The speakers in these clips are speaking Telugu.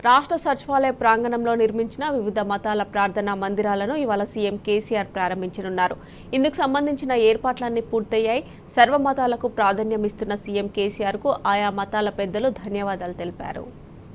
రాష్ట్ర సచివాలయ ప్రాంగణంలో నిర్మించిన వివిధ మతాల ప్రార్థనా మందిరాలను ఇవాళ సీఎం కేసీఆర్ ప్రారంభించనున్నారు ఇందుకు సంబంధించిన ఏర్పాట్లన్నీ పూర్తయ్యాయి సర్వ మతాలకు ప్రాధాన్యం ఇస్తున్న సీఎం కేసీఆర్కు ఆయా మతాల పెద్దలు ధన్యవాదాలు తెలిపారు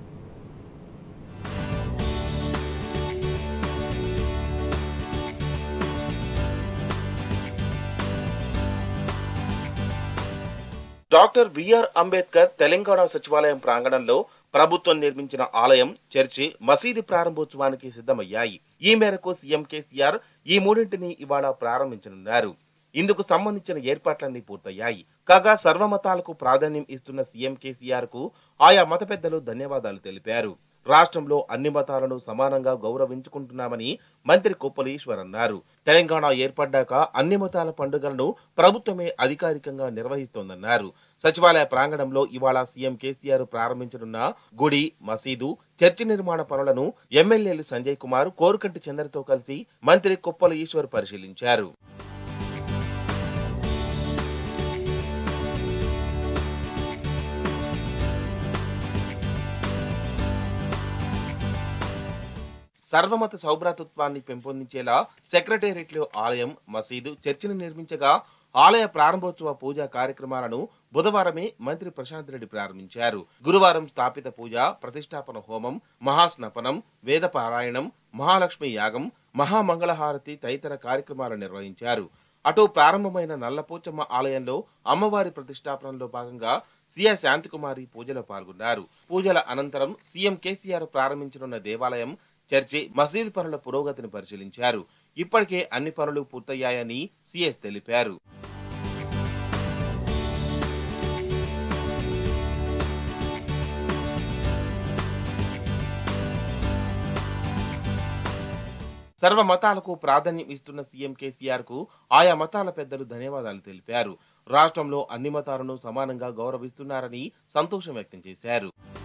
డాక్టర్ బిఆర్ అంబేద్కర్ తెలంగాణ సచివాలయం ప్రాంగణంలో ప్రభుత్వం నిర్మించిన ఆలయం చర్చి మసీదు ప్రారంభోత్సవానికి సిద్ధమయ్యాయి ఈ మేరకు సీఎం కేసీఆర్ ఈ మూడింటిని ఇవాళ ప్రారంభించనున్నారు ఇందుకు సంబంధించిన ఏర్పాట్లన్నీ పూర్తయ్యాయి కాగా సర్వమతాలకు ప్రాధాన్యం ఇస్తున్న సీఎం కేసీఆర్ కు ఆయా మత పెద్దలు ధన్యవాదాలు తెలిపారు రాష్ట్రంలో అన్ని మతాలను సమానంగా గౌరవించుకుంటున్నామని మంత్రి కొప్పల ఈశ్వర్ అన్నారు తెలంగాణ ఏర్పడ్డాక అన్ని మతాల పండుగలను ప్రభుత్వమే అధికారికంగా నిర్వహిస్తోందన్నారు సచివాలయ ప్రాంగణంలో ఇవాళ సీఎం కేసీఆర్ ప్రారంభించనున్న గుడి మసీదు చర్చి నిర్మాణ పనులను ఎమ్మెల్యేలు సంజయ్ కుమార్ కోరుకంటి చంద్రతో కలిసి మంత్రి కొప్పల ఈశ్వర్ పరిశీలించారు సర్వమత సౌభ్రాతృత్వాన్ని పెంపొందించేలా సెక్రటేరియట్లో ఆలయం మసీదు చర్చిని నిర్మించగా ఆలయ ప్రారంభోత్సవ పూజా కార్యక్రమాలను బుధవారమే మంత్రి ప్రశాంత్ రెడ్డి ప్రారంభించారు గురువారం స్థాపిత పూజ ప్రతిష్టాపన హోమం మహాస్నపనం వేద పారాయణం మహాలక్ష్మి యాగం మహామంగళహారతి తదితర కార్యక్రమాలు నిర్వహించారు అటు ప్రారంభమైన నల్లపోచమ్మ ఆలయంలో అమ్మవారి ప్రతిష్టాపనలో భాగంగా సీఎస్ శాంతికుమారి పూజలో పాల్గొన్నారు పూజల అనంతరం సీఎం కేసీఆర్ ప్రారంభించనున్న దేవాలయం చర్చి మసీదు పనుల పురోగతిని పరిశీలించారు ఇప్పటికే అన్ని పనులు పూర్తయ్యాయని సీఎస్ తెలిపారు సర్వ మతాలకు ప్రాధాన్యం ఇస్తున్న సీఎం కేసీఆర్ కు ఆయా మతాల పెద్దలు ధన్యవాదాలు తెలిపారు రాష్ట్రంలో అన్ని మతాలను సమానంగా గౌరవిస్తున్నారని సంతోషం వ్యక్తం చేశారు